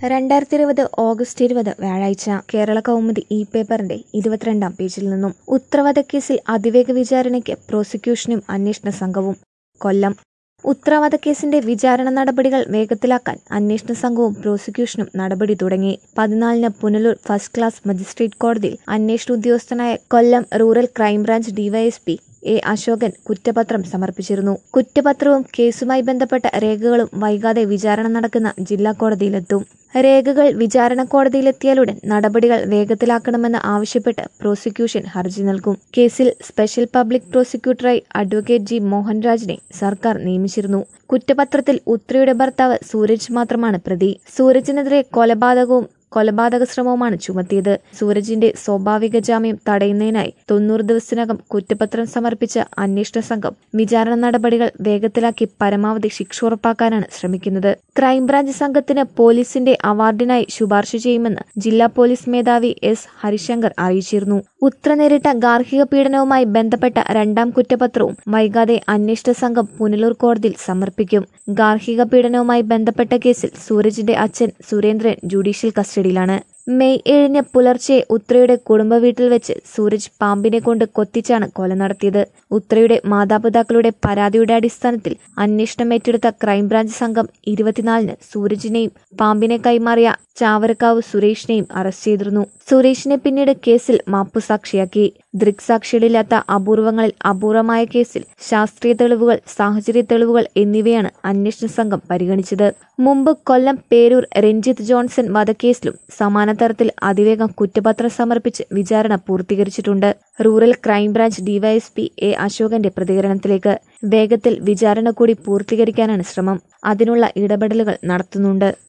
രണ്ടായിരത്തി ഇരുപത് ഓഗസ്റ്റ് ഇരുപത് വ്യാഴാഴ്ച കേരള കൗമുദി ഇ പേപ്പറിന്റെ ഇരുപത്തിരണ്ടാം പേജിൽ നിന്നും ഉത്തരവാദക്കേസിൽ അതിവേഗ വിചാരണയ്ക്ക് പ്രോസിക്യൂഷനും അന്വേഷണ സംഘവും കൊല്ലം ഉത്തരവാദക്കേസിന്റെ വിചാരണ നടപടികൾ വേഗത്തിലാക്കാൻ അന്വേഷണ സംഘവും പ്രോസിക്യൂഷനും നടപടി തുടങ്ങി പതിനാലിന് പുനലൂർ ഫസ്റ്റ് ക്ലാസ് മജിസ്ട്രേറ്റ് കോടതിയിൽ അന്വേഷണ ഉദ്യോഗസ്ഥനായ Kollam rural crime branch DYSP A Ashokan കുറ്റപത്രം സമർപ്പിച്ചിരുന്നു കുറ്റപത്രവും കേസുമായി ബന്ധപ്പെട്ട രേഖകളും വൈകാതെ വിചാരണ നടക്കുന്ന ജില്ലാ കോടതിയിലെത്തും രേഖകൾ വിചാരണ കോടതിയിലെത്തിയാലുടൻ നടപടികൾ വേഗത്തിലാക്കണമെന്ന് ആവശ്യപ്പെട്ട് പ്രോസിക്യൂഷൻ ഹർജി നൽകും കേസിൽ സ്പെഷ്യൽ പബ്ലിക് പ്രോസിക്യൂട്ടറായി അഡ്വക്കേറ്റ് ജി മോഹൻരാജിനെ സർക്കാർ നിയമിച്ചിരുന്നു കുറ്റപത്രത്തിൽ ഉത്രയുടെ ഭർത്താവ് സൂരജ് മാത്രമാണ് പ്രതി സൂരജിനെതിരെ കൊലപാതകവും കൊലപാതക ശ്രമവുമാണ് ചുമത്തിയത് സൂരജിന്റെ സ്വാഭാവിക ജാമ്യം തടയുന്നതിനായി തൊണ്ണൂറ് ദിവസത്തിനകം കുറ്റപത്രം സമർപ്പിച്ച അന്വേഷണ സംഘം വിചാരണ നടപടികൾ വേഗത്തിലാക്കി പരമാവധി ശിക്ഷ ഉറപ്പാക്കാനാണ് ശ്രമിക്കുന്നത് ക്രൈംബ്രാഞ്ച് സംഘത്തിന് പോലീസിന്റെ അവാർഡിനായി ശുപാർശ ചെയ്യുമെന്ന് ജില്ലാ പോലീസ് മേധാവി എസ് ഹരിശങ്കർ അറിയിച്ചിരുന്നു ഉത്ര നേരിട്ട ഗാർഹിക പീഡനവുമായി ബന്ധപ്പെട്ട രണ്ടാം കുറ്റപത്രവും വൈകാതെ അന്വേഷണ സംഘം പുനലൂർ കോടതിയിൽ സമർപ്പിക്കും ഗാർഹിക പീഡനവുമായി ബന്ധപ്പെട്ട കേസിൽ സൂരജിന്റെ അച്ഛൻ സുരേന്ദ്രൻ ജുഡീഷ്യൽ കസ്റ്റഡിയിലാണ് മെയ് ഏഴിന് പുലർച്ചെ ഉത്രയുടെ കുടുംബ വീട്ടിൽ വെച്ച് സൂരജ് പാമ്പിനെ കൊണ്ട് കൊത്തിച്ചാണ് കൊല നടത്തിയത് ഉത്രയുടെ മാതാപിതാക്കളുടെ പരാതിയുടെ അടിസ്ഥാനത്തിൽ അന്വേഷണം ഏറ്റെടുത്ത ക്രൈംബ്രാഞ്ച് സംഘം ഇരുപത്തിനാലിന് സൂരജിനെയും പാമ്പിനെ കൈമാറിയ ചാവരക്കാവ് സുരേഷിനെയും അറസ്റ്റ് ചെയ്തിരുന്നു സുരേഷിനെ പിന്നീട് കേസിൽ മാപ്പുസാക്ഷിയാക്കി ദൃക്സാക്ഷികളില്ലാത്ത അപൂർവങ്ങളിൽ അപൂർവമായ കേസിൽ ശാസ്ത്രീയ തെളിവുകൾ സാഹചര്യ തെളിവുകൾ എന്നിവയാണ് അന്വേഷണ സംഘം പരിഗണിച്ചത് മുമ്പ് കൊല്ലം പേരൂർ രഞ്ജിത്ത് ജോൺസൺ വധക്കേസിലും സമാന തരത്തിൽ അതിവേഗം കുറ്റപത്രം സമർപ്പിച്ച് വിചാരണ പൂർത്തീകരിച്ചിട്ടുണ്ട് റൂറൽ ക്രൈംബ്രാഞ്ച് ഡിവൈഎസ്പി എ അശോകന്റെ പ്രതികരണത്തിലേക്ക് വേഗത്തിൽ വിചാരണ കൂടി പൂർത്തീകരിക്കാനാണ് ശ്രമം അതിനുള്ള ഇടപെടലുകൾ നടത്തുന്നുണ്ട്